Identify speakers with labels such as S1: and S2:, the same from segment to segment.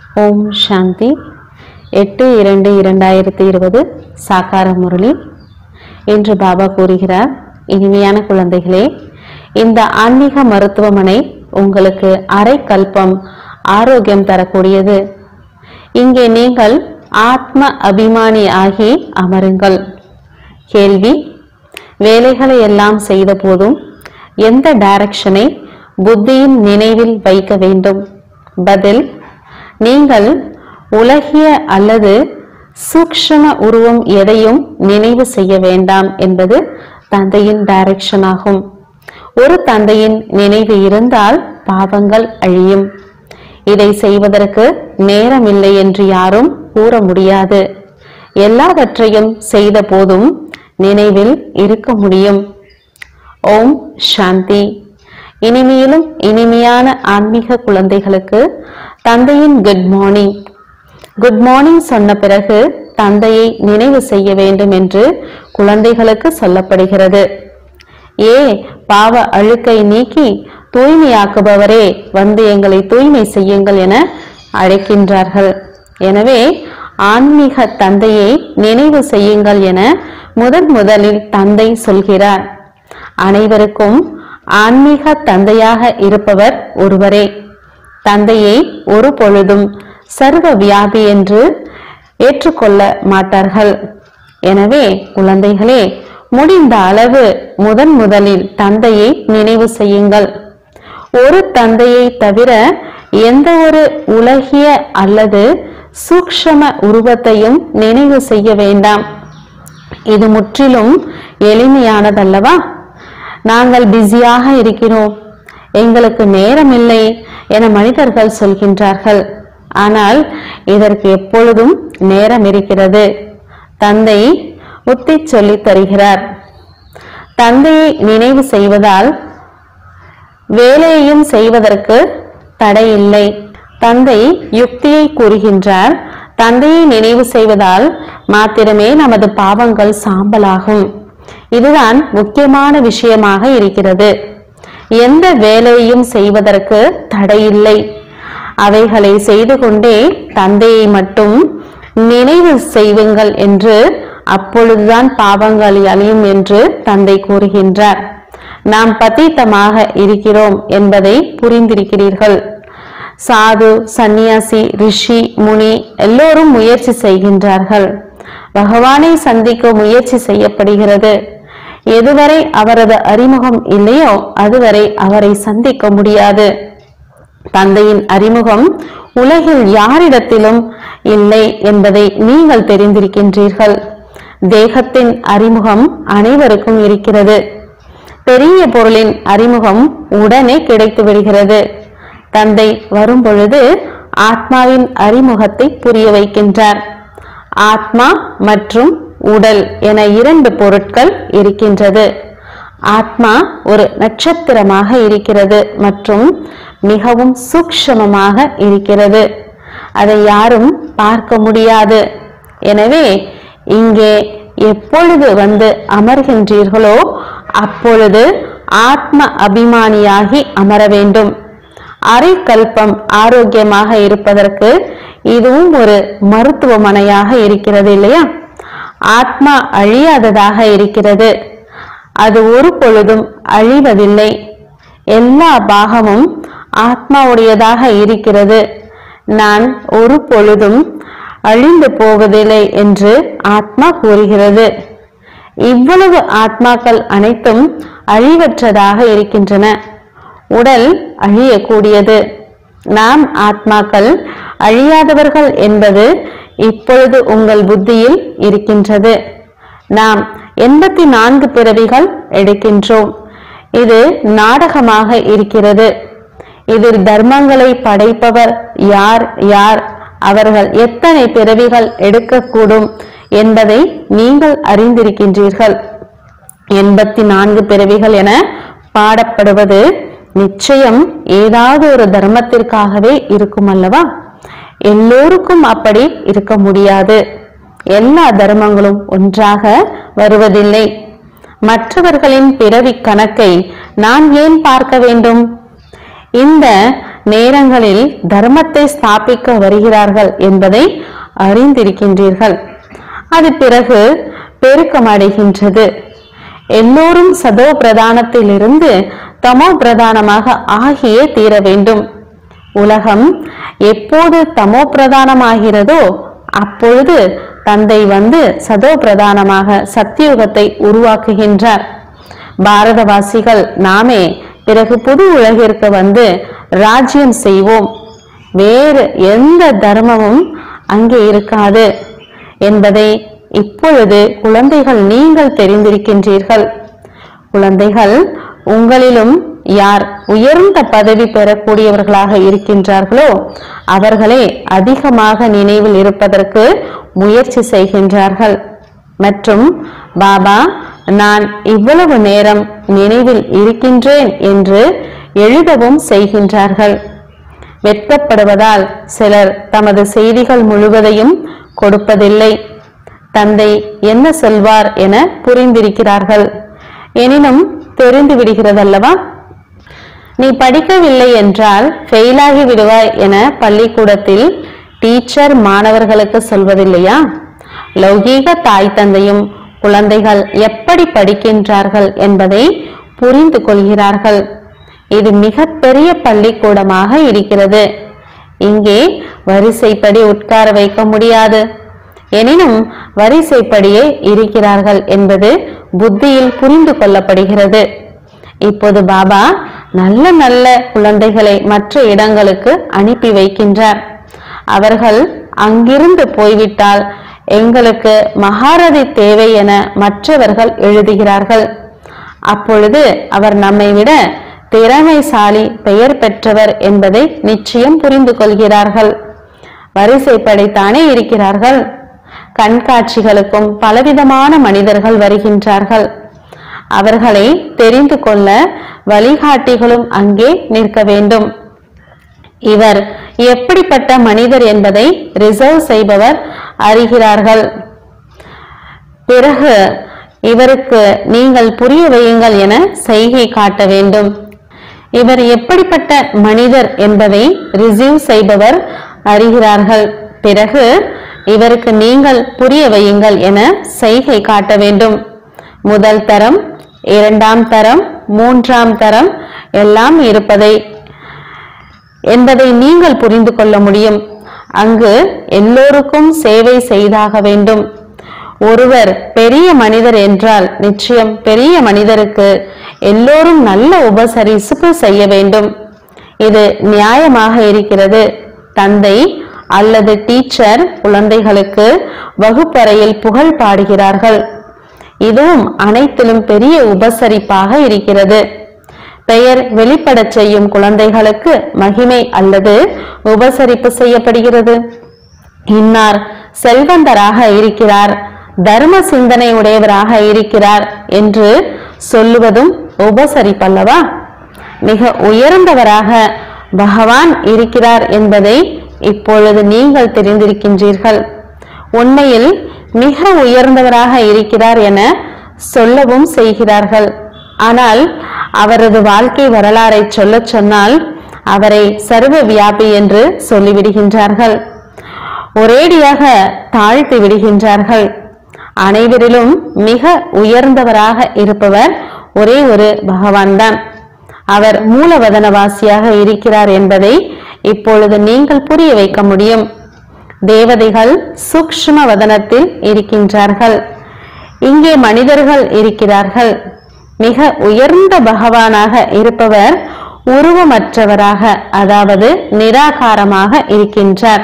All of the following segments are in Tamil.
S1: ஓம் சாந்தி எட்டு இரண்டு இரண்டாயிரத்தி இருபது சாக்கார முரளி என்று பாபா கூறுகிறார் இனிமையான குழந்தைகளே இந்த ஆன்மீக மருத்துவமனை உங்களுக்கு அரை கல்பம் ஆரோக்கியம் தரக்கூடியது இங்கே நீங்கள் ஆத்ம அபிமானி ஆகி அமருங்கள் கேள்வி வேலைகளை எல்லாம் செய்த போதும் எந்த டைரக்ஷனை புத்தியின் நினைவில் வைக்க வேண்டும் பதில் நீங்கள் உலகிய அல்லது சூக்ஷ்ம உருவம் எதையும் நினைவு செய்ய வேண்டாம் என்பது தந்தையின் டைரக்ஷன் ஆகும் ஒரு தந்தையின் நினைவு இருந்தால் பாவங்கள் அழியும் இதை செய்வதற்கு நேரமில்லை என்று யாரும் கூற முடியாது எல்லாவற்றையும் செய்த போதும் நினைவில் இருக்க முடியும் ஓம் சாந்தி இனிமையிலும் இனிமையான ஆன்மீக குழந்தைகளுக்கு தந்தையின் குட் மார்னிங் குட் மார்னிங் சொன்ன பிறகு தந்தையை நினைவு செய்ய வேண்டும் என்று குழந்தைகளுக்கு சொல்லப்படுகிறது ஏ பாவ அழுக்கை நீக்கி தூய்மையாக்குபவரே வந்து எங்களை தூய்மை செய்யுங்கள் என அழைக்கின்றார்கள் எனவே ஆன்மீக தந்தையை நினைவு செய்யுங்கள் என முதன் முதலில் தந்தை சொல்கிறார் அனைவருக்கும் ஆன்மீக தந்தையாக இருப்பவர் ஒருவரே தந்தையை ஒரு பொழுதும் சர்வ வியாபி என்று ஏற்றுக்கொள்ள மாட்டார்கள் எனவே குழந்தைகளே முடிந்த அளவு முதன் முதலில் தந்தையை நினைவு செய்யுங்கள் ஒரு தந்தையை தவிர எந்த ஒரு உலகிய அல்லது சூக்ஷம உருவத்தையும் நினைவு செய்ய வேண்டாம் இது முற்றிலும் எளிமையானதல்லவா நாங்கள் பிஸியாக இருக்கிறோம் எங்களுக்கு நேரமில்லை என மனிதர்கள் சொல்கின்றார்கள் ஆனால் இதற்கு எப்பொழுதும் நேரம் இருக்கிறது தந்தை உத்தி சொல்லித் தருகிறார் தந்தையை நினைவு செய்வதால் வேலையையும் செய்வதற்கு தடையில்லை தந்தை யுக்தியை கூறுகின்றார் தந்தையை நினைவு செய்வதால் மாத்திரமே நமது பாவங்கள் சாம்பலாகும் இதுதான் முக்கியமான விஷயமாக இருக்கிறது எந்த வேலையையும் செய்வதற்கு தடையில்லை அவைகளை செய்து கொண்டே தந்தையை மட்டும் நினைவு செய்வுங்கள் என்று அப்பொழுதுதான் பாவங்கள் அழியும் என்று தந்தை கூறுகின்றார் நாம் பதீத்தமாக இருக்கிறோம் என்பதை புரிந்திருக்கிறீர்கள் சாது சந்நியாசி ரிஷி முனி எல்லோரும் முயற்சி செய்கின்றார்கள் பகவானை சந்திக்க முயற்சி செய்யப்படுகிறது எதுவரை அவரது அறிமுகம் இல்லையோ அதுவரை அவரை சந்திக்க முடியாது தந்தையின் அறிமுகம் உலகில் யாரிடத்திலும் இல்லை என்பதை நீங்கள் தெரிந்திருக்கின்றீர்கள் தேகத்தின் அறிமுகம் அனைவருக்கும் இருக்கிறது பெரிய பொருளின் அறிமுகம் உடனே கிடைத்து விடுகிறது தந்தை வரும்பொழுது ஆத்மாவின் அறிமுகத்தை புரிய வைக்கின்றார் ஆத்மா மற்றும் உடல் என இரண்டு பொருட்கள் இருக்கின்றது ஆத்மா ஒரு நட்சத்திரமாக இருக்கிறது மற்றும் மிகவும் சூக்ஷமமாக இருக்கிறது அதை யாரும் பார்க்க முடியாது எனவே இங்கே எப்பொழுது வந்து அமர்கின்றீர்களோ அப்பொழுது ஆத்ம அபிமானியாகி அமர வேண்டும் அரை கல்பம் ஆரோக்கியமாக இருப்பதற்கு இதுவும் ஒரு மருத்துவமனையாக இருக்கிறது இல்லையா ஆத்மா அழியாததாக இருக்கிறது அது ஒரு பொழுதும் அழிவதில்லை எல்லா பாகமும் ஆத்மாவுடையதாக இருக்கிறது நான் ஒரு பொழுதும் அழிந்து போவதில்லை என்று ஆத்மா கூறுகிறது இவ்வளவு ஆத்மாக்கள் அனைத்தும் அழிவற்றதாக இருக்கின்றன உடல் அழியக்கூடியது நாம் ஆத்மாக்கள் அழியாதவர்கள் என்பது இப்பொழுது உங்கள் புத்தியில் இருக்கின்றது நாம் எண்பத்தி நான்கு பிறவிகள் எடுக்கின்றோம் இது நாடகமாக இருக்கிறது இதில் தர்மங்களை படைப்பவர் யார் யார் அவர்கள் எத்தனை பிறவிகள் எடுக்கக்கூடும் என்பதை நீங்கள் அறிந்திருக்கின்றீர்கள் எண்பத்தி நான்கு பிறவிகள் என பாடப்படுவது நிச்சயம் ஏதாவது ஒரு தர்மத்திற்காகவே இருக்கும் அல்லவா எல்லோருக்கும் அப்படி இருக்க முடியாது எல்லா தர்மங்களும் ஒன்றாக வருவதில்லை மற்றவர்களின் பிறவி கணக்கை நான் ஏன் பார்க்க வேண்டும் இந்த நேரங்களில் தர்மத்தை ஸ்தாபிக்க வருகிறார்கள் என்பதை அறிந்திருக்கின்றீர்கள் அது பிறகு பெருக்கமடைகின்றது எல்லோரும் சதோ பிரதானத்திலிருந்து தமோ பிரதானமாக ஆகியே தீர வேண்டும் உலகம் எப்போது தமோ பிரதானமாகிறதோ அப்பொழுது தந்தை வந்து சதோ பிரதானமாக சத்தியுகத்தை உருவாக்குகின்றார் பாரதவாசிகள் நாமே பிறகு புது உலகிற்கு வந்து ராஜ்யம் செய்வோம் வேறு எந்த தர்மமும் அங்கே இருக்காது என்பதை இப்பொழுது குழந்தைகள் நீங்கள் தெரிந்திருக்கின்றீர்கள் குழந்தைகள் உங்களிலும் யார் உயர்ந்த பதவி பெறக்கூடியவர்களாக இருக்கின்றார்களோ அவர்களே அதிகமாக நினைவில் இருப்பதற்கு முயற்சி செய்கின்றார்கள் மற்றும் பாபா நான் இவ்வளவு நேரம் நினைவில் இருக்கின்றேன் என்று எழுதவும் செய்கின்றார்கள் வெட்கப்படுவதால் சிலர் தமது செய்திகள் முழுவதையும் கொடுப்பதில்லை தந்தை என்ன சொல்வார் என புரிந்திருக்கிறார்கள் எனினும் தெரிந்து விடுகிறதல்லவா நீ படிக்கவில்லை என்றால் ஃபெயிலாகி விடுவாய் என பள்ளிக்கூடத்தில் டீச்சர் மாணவர்களுக்கு சொல்வதில்லையா லௌகீக தாய் தந்தையும் குழந்தைகள் எப்படி படிக்கின்றார்கள் என்பதை புரிந்து கொள்கிறார்கள் இது மிகப்பெரிய பள்ளிக்கூடமாக இருக்கிறது இங்கே வரிசைப்படி உட்கார வைக்க முடியாது எனினும் வரிசைப்படியே இருக்கிறார்கள் என்பது புத்தியில் புரிந்து கொள்ளப்படுகிறது இப்போது பாபா நல்ல நல்ல குழந்தைகளை மற்ற இடங்களுக்கு அனுப்பி வைக்கின்றார் அவர்கள் அங்கிருந்து போய்விட்டால் எங்களுக்கு மகாரதி தேவை என மற்றவர்கள் எழுதுகிறார்கள் அப்பொழுது அவர் நம்மை விட திறமைசாலி பெயர் பெற்றவர் என்பதை நிச்சயம் புரிந்து கொள்கிறார்கள் வரிசைப்படித்தானே இருக்கிறார்கள் கண்காட்சிகளுக்கும் பலவிதமான மனிதர்கள் வருகின்றார்கள் அவர்களை தெரிந்து கொள்ள வழிகாட்டிகளும் அங்கே நிற்க வேண்டும் இவர் எப்படிப்பட்ட மனிதர் என்பதை ரிசர்வ் செய்பவர் அறிகிறார்கள் பிறகு இவருக்கு நீங்கள் புரிய வையுங்கள் என செய்கை காட்ட வேண்டும் இவர் எப்படிப்பட்ட மனிதர் என்பதை ரிசீவ் செய்பவர் அறிகிறார்கள் பிறகு இவருக்கு நீங்கள் புரிய வையுங்கள் என செய்கை காட்ட வேண்டும் முதல் தரம் இரண்டாம் தரம் மூன்றாம் தரம் எல்லாம் இருப்பதை என்பதை நீங்கள் புரிந்து கொள்ள முடியும் அங்கு எல்லோருக்கும் சேவை செய்தாக வேண்டும் ஒருவர் பெரிய மனிதர் என்றால் நிச்சயம் பெரிய மனிதருக்கு எல்லோரும் நல்ல உபசரிப்பு செய்ய வேண்டும் இது நியாயமாக இருக்கிறது தந்தை அல்லது டீச்சர் குழந்தைகளுக்கு வகுப்பறையில் புகழ் பாடுகிறார்கள் இதுவும் அனைத்திலும் பெரிய உபசரிப்பாக இருக்கிறது பெயர் வெளிப்படச் செய்யும் குழந்தைகளுக்கு மகிமை அல்லது உபசரிப்பு செய்யப்படுகிறது இன்னார் செல்வந்தராக இருக்கிறார் தர்ம சிந்தனை உடையவராக இருக்கிறார் என்று சொல்லுவதும் உபசரிப்பல்லவா மிக உயர்ந்தவராக பகவான் இருக்கிறார் என்பதை இப்பொழுது நீங்கள் தெரிந்திருக்கின்றீர்கள் உண்மையில் மிக உயர்ந்தவராக இருக்கிறார் என சொல்லவும் செய்கிறார்கள் ஆனால் அவரது வாழ்க்கை வரலாறை சொல்லச் சொன்னால் அவரை சர்வ வியாபி என்று சொல்லிவிடுகின்றார்கள் ஒரேடியாக தாழ்த்தி விடுகின்றார்கள் அனைவரிலும் மிக உயர்ந்தவராக இருப்பவர் ஒரே ஒரு பகவான் தான் அவர் மூலவதனவாசியாக இருக்கிறார் என்பதை இப்பொழுது நீங்கள் புரிய வைக்க முடியும் தேவதைகள் சூக்ஷ்ம வதனத்தில் இருக்கின்றார்கள் இங்கே மனிதர்கள் இருக்கிறார்கள் மிக உயர்ந்த பகவானாக இருப்பவர் உருவமற்றவராக அதாவது நிராகாரமாக இருக்கின்றார்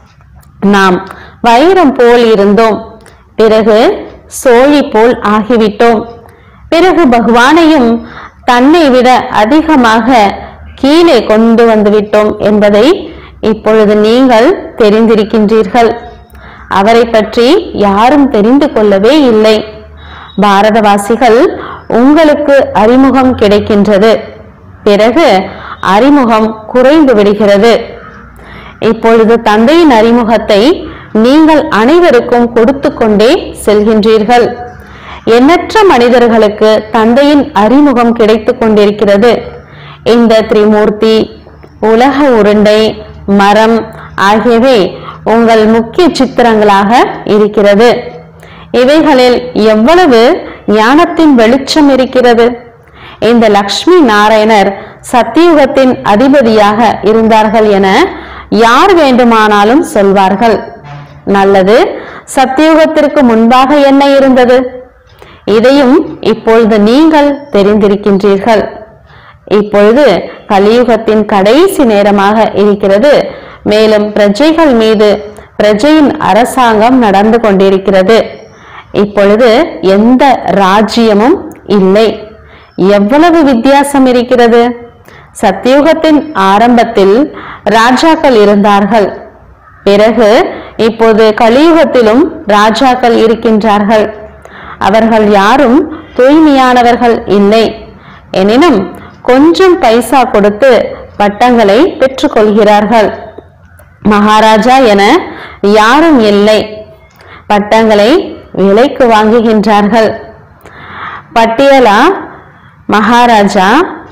S1: நாம் வைரம் போல் இருந்தோம் பிறகு சோழி போல் ஆகிவிட்டோம் பிறகு பகவானையும் தன்னை விட அதிகமாக கீழே கொண்டு வந்துவிட்டோம் என்பதை இப்பொழுது நீங்கள் தெரிந்திருக்கின்றீர்கள் அவரை பற்றி யாரும் தெரிந்து கொள்ளவே இல்லை பாரதவாசிகள் உங்களுக்கு அறிமுகம் கிடைக்கின்றது பிறகு அறிமுகம் குறைந்து விடுகிறது இப்பொழுது தந்தையின் அறிமுகத்தை நீங்கள் அனைவருக்கும் கொடுத்து கொண்டே செல்கின்றீர்கள் எண்ணற்ற மனிதர்களுக்கு தந்தையின் அறிமுகம் கிடைத்துக் கொண்டிருக்கிறது இந்த திரிமூர்த்தி உலக உருண்டை மரம் ஆகியவை உங்கள் முக்கிய சித்திரங்களாக இருக்கிறது இவைகளில் எவ்வளவு ஞானத்தின் வெளிச்சம் இருக்கிறது இந்த லக்ஷ்மி நாராயணர் சத்தியுகத்தின் அதிபதியாக இருந்தார்கள் என யார் வேண்டுமானாலும் சொல்வார்கள் நல்லது சத்தியுகத்திற்கு முன்பாக என்ன இருந்தது இதையும் இப்பொழுது நீங்கள் தெரிந்திருக்கின்றீர்கள் இப்பொழுது கலியுகத்தின் கடைசி நேரமாக இருக்கிறது மேலும் பிரஜைகள் மீது பிரஜையின் அரசாங்கம் நடந்து கொண்டிருக்கிறது இப்பொழுது எந்த ராஜ்யமும் இல்லை எவ்வளவு வித்தியாசம் இருக்கிறது சத்தியுகத்தின் ஆரம்பத்தில் ராஜாக்கள் இருந்தார்கள் பிறகு இப்போது கலியுகத்திலும் ராஜாக்கள் இருக்கின்றார்கள் அவர்கள் யாரும் தூய்மையானவர்கள் இல்லை எனினும் கொஞ்சம் பைசா கொடுத்து பட்டங்களை பெற்றுக்கொள்கிறார்கள் மகாராஜா என யாரும் இல்லை பட்டங்களை விலைக்கு வாங்குகின்றார்கள் பட்டியலா மகாராஜா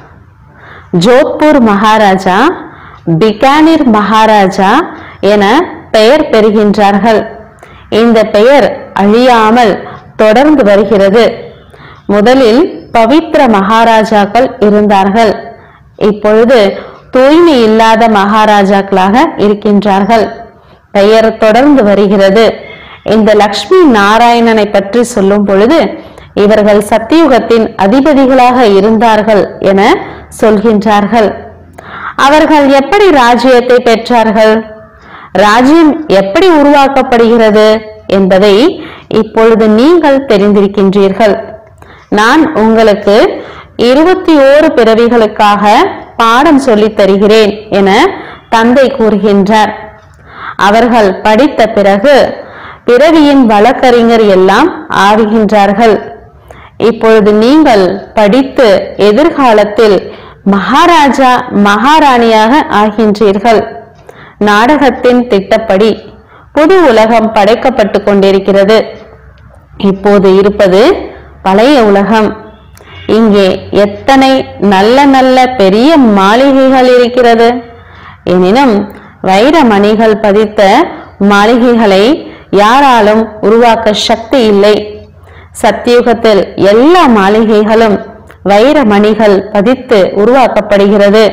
S1: ஜோத்பூர் மகாராஜா பிகானிர் மகாராஜா என பெயர் பெறுகின்றார்கள் இந்த பெயர் அழியாமல் தொடர்ந்து வருகிறது முதலில் பவித்ர மகாராஜாக்கள் இருந்தார்கள் இப்பொழுது தூய்மை இல்லாத மகாராஜாக்களாக இருக்கின்றார்கள் பெயர் தொடர்ந்து வருகிறது இந்த லக்ஷ்மி நாராயணனை பற்றி சொல்லும் பொழுது இவர்கள் சத்தியுகத்தின் அதிபதிகளாக இருந்தார்கள் என சொல்கின்றார்கள் அவர்கள் எப்படி ராஜ்யத்தை பெற்றார்கள் ராஜ்யம் எப்படி உருவாக்கப்படுகிறது என்பதை இப்பொழுது நீங்கள் தெரிந்திருக்கின்றீர்கள் நான் உங்களுக்கு இருபத்தி ஓரு பிறவிகளுக்காக பாடம் சொல்லித் தருகிறேன் என தந்தை கூறுகின்றார் அவர்கள் படித்த பிறகு பிறவியின் வழக்கறிஞர் எல்லாம் ஆகுகின்றார்கள் இப்பொழுது நீங்கள் படித்து எதிர்காலத்தில் மகாராஜா மகாராணியாக ஆகின்றீர்கள் நாடகத்தின் திட்டப்படி புது உலகம் படைக்கப்பட்டு கொண்டிருக்கிறது இப்போது இருப்பது பழைய உலகம் இங்கே எத்தனை நல்ல நல்ல பெரிய மாளிகைகள் இருக்கிறது எனினும் வைர மணிகள் பதித்த மாளிகைகளை யாராலும் உருவாக்க சக்தி இல்லை சத்தியுகத்தில் எல்லா மாளிகைகளும் வைர மணிகள் பதித்து உருவாக்கப்படுகிறது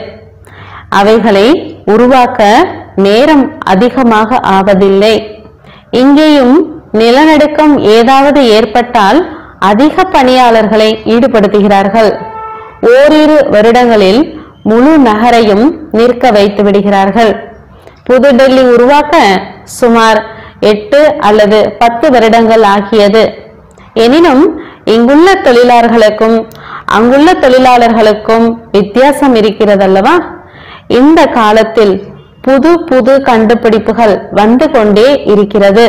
S1: அவைகளை உருவாக்க நேரம் அதிகமாக ஆவதில்லை இங்கேயும் நிலநடுக்கம் ஏதாவது ஏற்பட்டால் அதிக பணியாளர்களை ஈடுபடுத்துகிறார்கள் ஓரிரு வருடங்களில் முழு நகரையும் நிற்க வைத்து விடுகிறார்கள் புதுடெல்லி உருவாக்க சுமார் எட்டு அல்லது பத்து வருடங்கள் ஆகியது எனினும் இங்குள்ள தொழிலாளர்களுக்கும் அங்குள்ள தொழிலாளர்களுக்கும் வித்தியாசம் இருக்கிறதல்லவா இந்த காலத்தில் புது புது கண்டுபிடிப்புகள் வந்து கொண்டே இருக்கிறது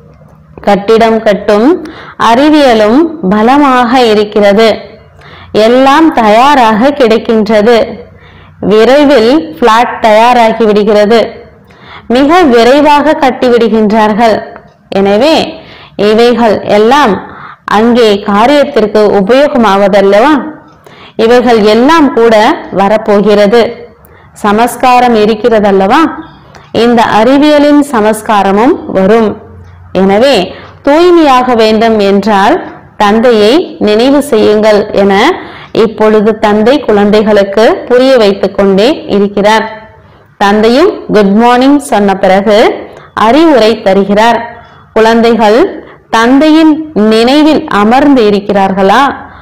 S1: கட்டிடம் கட்டும் அறிவியலும் பலமாக இருக்கிறது எல்லாம் தயாராக கிடைக்கின்றது விரைவில் பிளாட் தயாராகி விடுகிறது மிக விரைவாக கட்டிவிடுகின்றார்கள் எனவே இவைகள் எல்லாம் அங்கே காரியத்திற்கு உபயோகமாவதல்லவா இவைகள் எல்லாம் கூட வரப்போகிறது சமஸ்காரம் இருக்கிறதல்லவா இந்த அறிவியலின் சமஸ்காரமும் வரும் எனவே தூய்மையாக வேண்டும் என்றால் தந்தையை நினைவு செய்யுங்கள் என இப்பொழுது தந்தை குழந்தைகளுக்கு புரிய வைத்துக் கொண்டே இருக்கிறார் தந்தையும் குட் மார்னிங் சொன்ன பிறகு அறிவுரை தருகிறார் குழந்தைகள் தந்தையின் நினைவில் அமர்ந்து இருக்கிறார்களா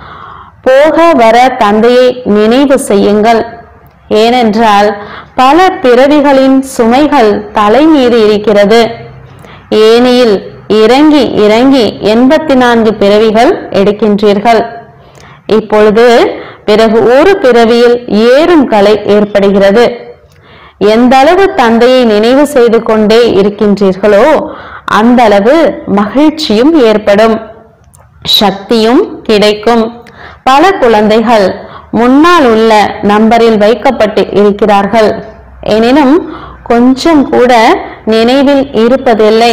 S1: போக வர தந்தையை நினைவு செய்யுங்கள் ஏனென்றால் பல பிறவிகளின் சுமைகள் தலை மீது இருக்கிறது ஏனியில் இறங்கி இறங்கி எண்பத்தி நான்கு பிறவிகள் எடுக்கின்றீர்கள் இப்பொழுது பிறகு ஒரு பிறவியில் ஏறும் கலை ஏற்படுகிறது எந்த அளவு தந்தையை நினைவு செய்து கொண்டே இருக்கின்றீர்களோ அந்த அளவு மகிழ்ச்சியும் ஏற்படும் சக்தியும் கிடைக்கும் பல குழந்தைகள் முன்னால் உள்ள நம்பரில் வைக்கப்பட்டு இருக்கிறார்கள் எனினும் கொஞ்சம் கூட நினைவில் இருப்பதில்லை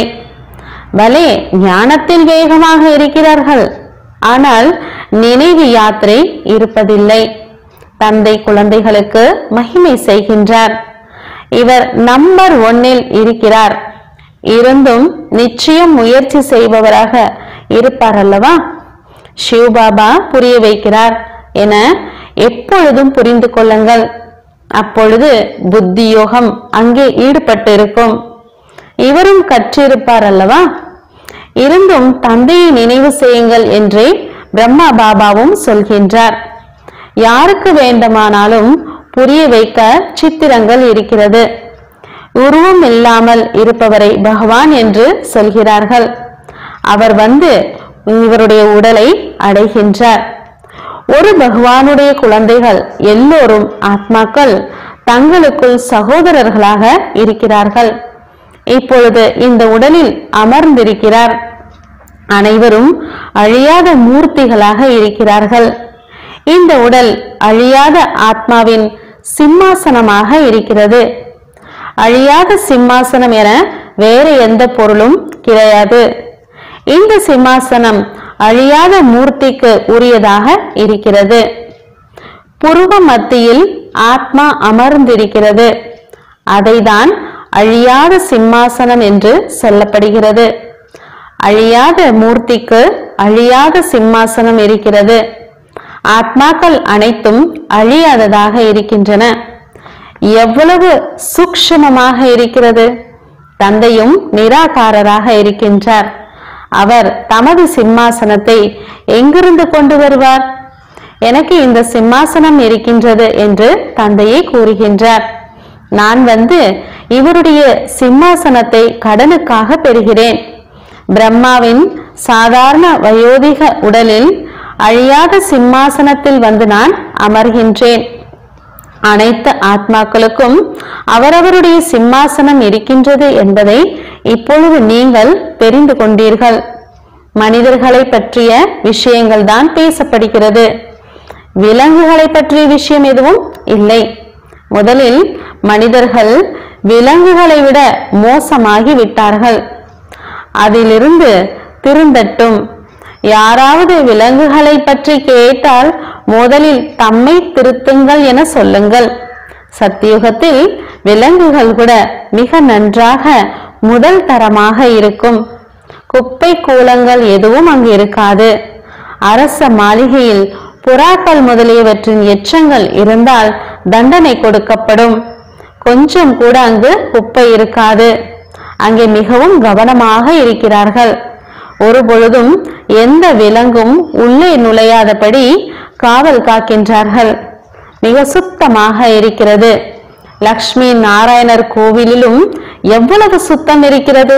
S1: பலே ஞானத்தில் வேகமாக இருக்கிறார்கள் ஆனால் நினைவு யாத்திரை இருப்பதில்லை தந்தை குழந்தைகளுக்கு மகிமை செய்கின்றார் இவர் நம்பர் ஒன்னில் இருக்கிறார் இருந்தும் நிச்சயம் முயற்சி செய்பவராக இருப்பார் அல்லவா சிவபாபா புரிய வைக்கிறார் என எப்பொழுதும் புரிந்து கொள்ளுங்கள் அப்பொழுது புத்தி யோகம் அங்கே ஈடுபட்டு இருக்கும் இவரும் கற்றிருப்பார் அல்லவா இருந்தும் தந்தையை நினைவு செய்யுங்கள் என்றே பிரம்மா பாபாவும் சொல்கின்றார் யாருக்கு வேண்டுமானாலும் புரிய வைக்க சித்திரங்கள் இருக்கிறது உருவம் இல்லாமல் இருப்பவரை பகவான் என்று சொல்கிறார்கள் அவர் வந்து இவருடைய உடலை அடைகின்றார் ஒரு பகவானுடைய குழந்தைகள் எல்லோரும் ஆத்மாக்கள் தங்களுக்குள் சகோதரர்களாக இருக்கிறார்கள் இப்பொழுது இந்த உடலில் அமர்ந்திருக்கிறார் அனைவரும் அழியாத மூர்த்திகளாக இருக்கிறார்கள் இந்த உடல் அழியாத ஆத்மாவின் சிம்மாசனமாக இருக்கிறது அழியாத சிம்மாசனம் என வேறு எந்த பொருளும் கிடையாது இந்த சிம்மாசனம் அழியாத மூர்த்திக்கு உரியதாக இருக்கிறது புருவ மத்தியில் ஆத்மா அமர்ந்திருக்கிறது அதைதான் அழியாத சிம்மாசனம் என்று சொல்லப்படுகிறது அழியாத மூர்த்திக்கு அழியாத சிம்மாசனம் இருக்கிறது ஆத்மாக்கள் அனைத்தும் அழியாததாக இருக்கின்றன எவ்வளவு சூக்ஷ்மமாக இருக்கிறது தந்தையும் நிராகாரராக இருக்கின்றார் அவர் தமது சிம்மாசனத்தை எங்கிருந்து கொண்டு வருவார் எனக்கு இந்த சிம்மாசனம் இருக்கின்றது என்று தந்தையை கூறுகின்றார் நான் வந்து இவருடைய சிம்மாசனத்தை கடனுக்காக பெறுகிறேன் பிரம்மாவின் சாதாரண வயோதிக உடலில் அழியாத சிம்மாசனத்தில் வந்து நான் அமர்கின்றேன் அனைத்து ஆத்மாக்களுக்கும் அவரவருடைய சிம்மாசனம் இருக்கின்றது என்பதை இப்பொழுது நீங்கள் தெரிந்து கொண்டீர்கள் மனிதர்களை பற்றிய விஷயங்கள் தான் பேசப்படுகிறது விலங்குகளை பற்றிய விஷயம் எதுவும் இல்லை முதலில் மனிதர்கள் விலங்குகளை விட மோசமாகி விட்டார்கள் அதிலிருந்து திருந்தட்டும் யாராவது விலங்குகளை பற்றி கேட்டால் முதலில் தம்மை திருத்துங்கள் என சொல்லுங்கள் சத்தியுகத்தில் விலங்குகள் கூட மிக நன்றாக முதல் தரமாக இருக்கும் குப்பை கூலங்கள் எதுவும் அங்கு இருக்காது அரச மாளிகையில் புறாக்கள் முதலியவற்றின் எச்சங்கள் இருந்தால் தண்டனை கொடுக்கப்படும் கொஞ்சம் கூட அங்கு குப்பை இருக்காது அங்கே மிகவும் கவனமாக இருக்கிறார்கள் ஒரு பொழுதும் எந்த விலங்கும் உள்ளே நுழையாதபடி காவல் காக்கின்றார்கள் மிக சுத்தமாக இருக்கிறது லக்ஷ்மி நாராயணர் கோவிலிலும் எவ்வளவு சுத்தம் இருக்கிறது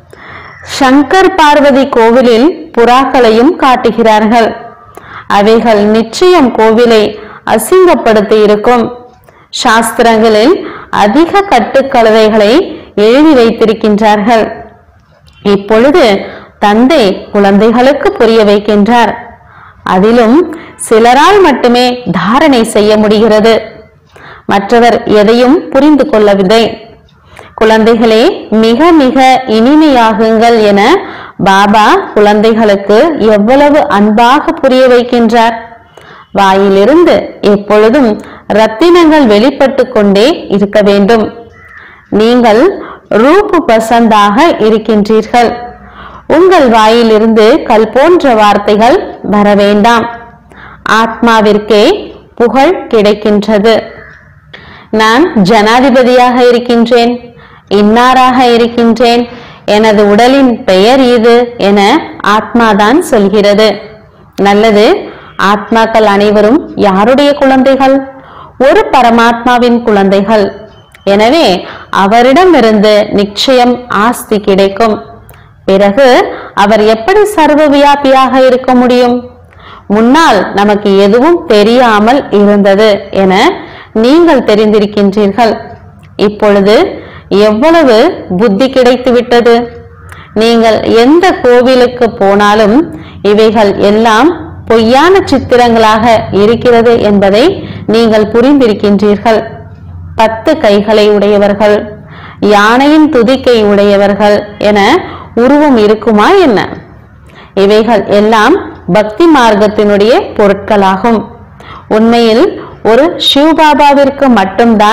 S1: சங்கர் பார்வதி கோவிலில் புறாக்களையும் காட்டுகிறார்கள் அவைகள் நிச்சயம் கோவிலை அசிங்கப்படுத்தி இருக்கும் சாஸ்திரங்களில் அதிக கட்டுக்கழுதைகளை எழுதி வைத்திருக்கின்றார்கள் இப்பொழுது தந்தை குழந்தைகளுக்கு புரிய வைக்கின்றார் அதிலும் சிலரால் மட்டுமே தாரணை செய்ய முடிகிறது மற்றவர் எதையும் புரிந்து கொள்ளவில்லை குழந்தைகளே மிக மிக இனிமையாகுங்கள் என பாபா குழந்தைகளுக்கு எவ்வளவு அன்பாக புரிய வைக்கின்றார் வாயிலிருந்து எப்பொழுதும் ரத்தினங்கள் வெளிப்பட்டு கொண்டே இருக்க வேண்டும் நீங்கள் ரூபு பசந்தாக இருக்கின்றீர்கள் உங்கள் வாயிலிருந்து கல் போன்ற வார்த்தைகள் வர வேண்டாம் ஆத்மாவிற்கே புகழ் கிடைக்கின்றது நான் ஜனாதிபதியாக இருக்கின்றேன் இன்னாராக இருக்கின்றேன் எனது உடலின் பெயர் இது என ஆத்மாதான் சொல்கிறது நல்லது ஆத்மாக்கள் அனைவரும் யாருடைய குழந்தைகள் ஒரு பரமாத்மாவின் குழந்தைகள் எனவே அவரிடமிருந்து நிச்சயம் ஆஸ்தி கிடைக்கும் பிறகு அவர் எப்படி சர்வ வியாபியாக இருக்க முடியும் முன்னால் நமக்கு எதுவும் தெரியாமல் இருந்தது என நீங்கள் தெரிந்திருக்கின்றீர்கள் இப்பொழுது எவ்வளவு புத்தி கிடைத்து விட்டது நீங்கள் எந்த கோவிலுக்கு போனாலும் இவைகள் எல்லாம் பொய்யான சித்திரங்களாக இருக்கிறது என்பதை நீங்கள் புரிந்திருக்கின்றீர்கள் பத்து கைகளை உடையவர்கள் யானையின் துதிக்கை உடையவர்கள் என உருவம் இருக்குமா என்ன இவைகள் எல்லாம் பக்தி மார்க்கத்தினுடைய பொருட்களாகும் உண்மையில் ஒரு சிவபாபாவிற்கு மட்டும்தான்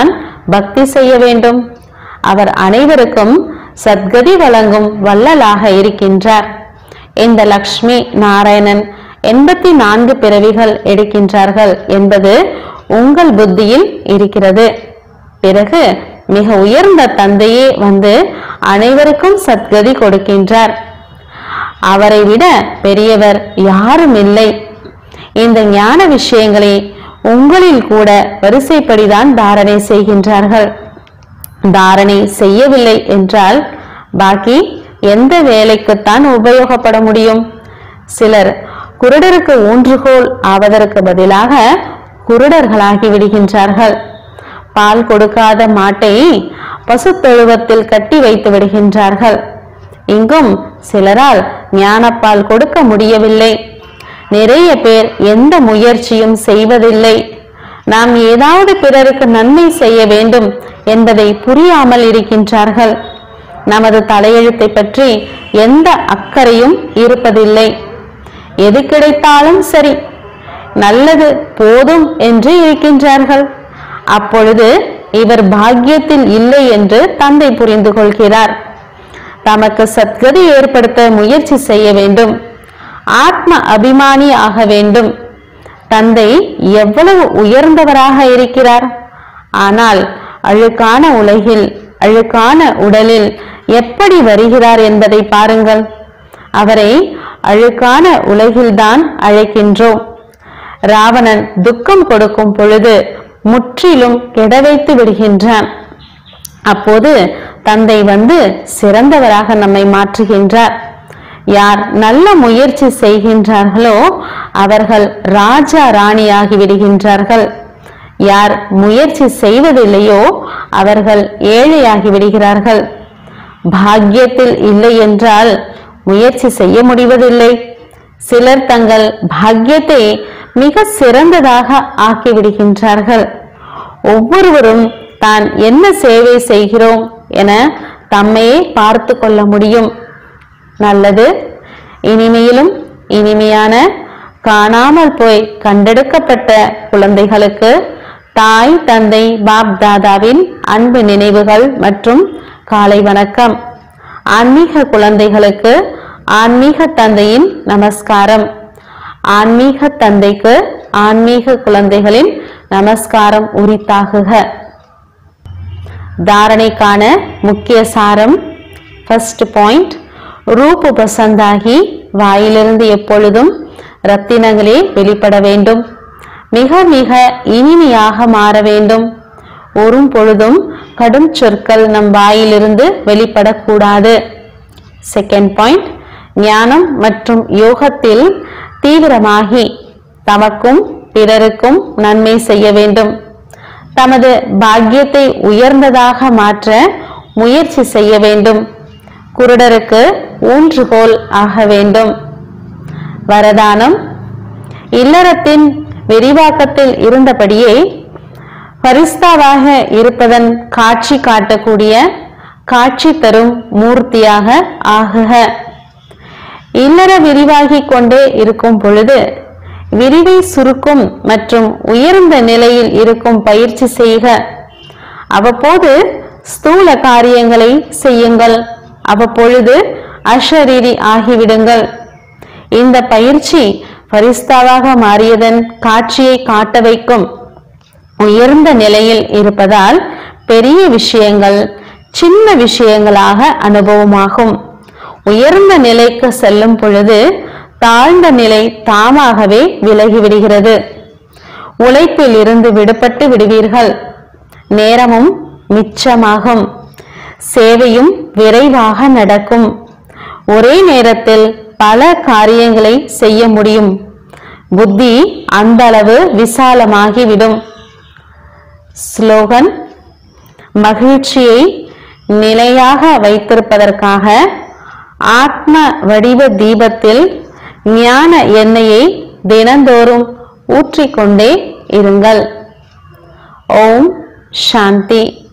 S1: பக்தி செய்ய வேண்டும் அவர் அனைவருக்கும் சத்கதி வழங்கும் வள்ளலாக இருக்கின்றார் இந்த லக்ஷ்மி நாராயணன் எண்பத்தி நான்கு பிறவிகள் எடுக்கின்றார்கள் என்பது உங்கள் புத்தியில் இருக்கிறது பிறகு மிக உயர்ந்த தந்தையே வந்து அனைவருக்கும் சத்கதி கொடுக்கின்றார் அவரை விட பெரியவர் யாரும் இல்லை இந்த ஞான விஷயங்களை உங்களில் கூட வரிசைப்படிதான் தாரணை செய்கின்றார்கள் தாரணை செய்யவில்லை என்றால் பாக்கி எந்த வேலைக்குத்தான் உபயோகப்பட முடியும் சிலர் குருடருக்கு ஊன்றுகோல் ஆவதற்கு பதிலாக குருடர்களாகி விடுகின்றார்கள் பால் கொடுக்காத மாட்டை பசுத்தொழுவத்தில் கட்டி வைத்து விடுகின்றார்கள் இங்கும் சிலரால் ஞானப்பால் கொடுக்க முடியவில்லை நிறைய பேர் எந்த முயற்சியும் செய்வதில்லை நாம் ஏதாவது பிறருக்கு நன்மை செய்ய வேண்டும் என்பதை புரியாமல் இருக்கின்றார்கள் நமது தலையெழுத்தை பற்றி எந்த அக்கறையும் இருப்பதில்லை எது கிடைத்தாலும் சரி நல்லது போதும் என்று இருக்கின்றார்கள் அப்பொழுது இவர் பாக்கியத்தில் இல்லை என்று தந்தை புரிந்து கொள்கிறார் தமக்கு சத்கதி ஏற்படுத்த முயற்சி செய்ய வேண்டும் ஆத்ம அபிமானி ஆக வேண்டும் தந்தை எவ்வளவு உயர்ந்தவராக இருக்கிறார் ஆனால் அழுக்கான உலகில் அழுக்கான உடலில் எப்படி வருகிறார் என்பதை பாருங்கள் அவரை அழுக்கான உலகில்தான் அழைக்கின்றோம் ராவணன் துக்கம் கொடுக்கும் பொழுது முற்றிலும் கெட வைத்து விடுகின்றான் அப்போது தந்தை வந்து சிறந்தவராக நம்மை மாற்றுகின்றார் யார் நல்ல முயற்சி செய்கின்றார்களோ அவர்கள் ராஜா ராணியாகி விடுகின்றார்கள் யார் முயற்சி செய்வதில்லையோ அவர்கள் ஏழையாகி விடுகிறார்கள் பாக்கியத்தில் இல்லை என்றால் முயற்சி செய்ய முடிவதில்லை சிலர் தங்கள் பாக்கியத்தை மிக சிறந்ததாக ஆக்கிவிடுகின்றார்கள் ஒவ்வொருவரும் தான் என்ன சேவை செய்கிறோம் என தம்மையே பார்த்து கொள்ள முடியும் நல்லது இனிமையிலும் இனிமையான காணாமல் போய் கண்டெடுக்கப்பட்ட குழந்தைகளுக்கு தாய் தந்தை பாப் தாதாவின் அன்பு நினைவுகள் மற்றும் காலை வணக்கம் ஆன்மீக குழந்தைகளுக்கு ஆன்மீக தந்தையின் நமஸ்காரம் ஆன்மீக தந்தைக்கு ஆன்மீக குழந்தைகளின் நமஸ்காரம் உரித்தாகுக தாரணைக்கான முக்கிய சாரம் ஃபர்ஸ்ட் பாயிண்ட் ரூப் உபசந்தாகி வாயிலிருந்து எப்பொழுதும் ரத்தினங்களே வெளிப்பட வேண்டும் மிக மிக இனிமையாக மாற வேண்டும் ஒரு பொழுதும் கடும் சொற்கள் நம் வாயிலிருந்து வெளிப்படக்கூடாது செகண்ட் பாயிண்ட் ஞானம் மற்றும் யோகத்தில் தீவிரமாகி தமக்கும் பிறருக்கும் நன்மை செய்ய வேண்டும் தமது பாக்கியத்தை உயர்ந்ததாக மாற்ற முயற்சி செய்ய வேண்டும் குருடருக்கு ஊன்றுகோல் ஆக வேண்டும் வரதானம் இல்லறத்தின் விரிவாக்கத்தில் இருந்தபடியே பரிஸ்தாவாக இருப்பதன் காட்சி காட்டக்கூடிய காட்சி தரும் மூர்த்தியாக ஆகுக இல்லற விரிவாகிக் கொண்டே இருக்கும் பொழுது விரிவை சுருக்கும் மற்றும் உயர்ந்த நிலையில் இருக்கும் பயிற்சி செய்க அவ்வப்போது ஸ்தூல காரியங்களை செய்யுங்கள் அவ்வப்பொழுது அஷரீரி ஆகிவிடுங்கள் இந்த பயிற்சி பரிஸ்தாவாக மாறியதன் காட்சியை காட்ட வைக்கும் உயர்ந்த நிலையில் இருப்பதால் பெரிய விஷயங்கள் சின்ன விஷயங்களாக அனுபவமாகும் உயர்ந்த நிலைக்கு செல்லும் பொழுது தாழ்ந்த நிலை தாமாகவே விலகிவிடுகிறது உழைப்பில் இருந்து விடுபட்டு விடுவீர்கள் நேரமும் மிச்சமாகும் சேவையும் விரைவாக நடக்கும் ஒரே நேரத்தில் பல காரியங்களை செய்ய முடியும் புத்தி அந்த அளவு விசாலமாகிவிடும் ஸ்லோகன் மகிழ்ச்சியை நிலையாக வைத்திருப்பதற்காக ஆத்ம வடிவ தீபத்தில் ஞான எண்ணெயை தினந்தோறும் ஊற்றிக்கொண்டே இருங்கள் ஓம் சாந்தி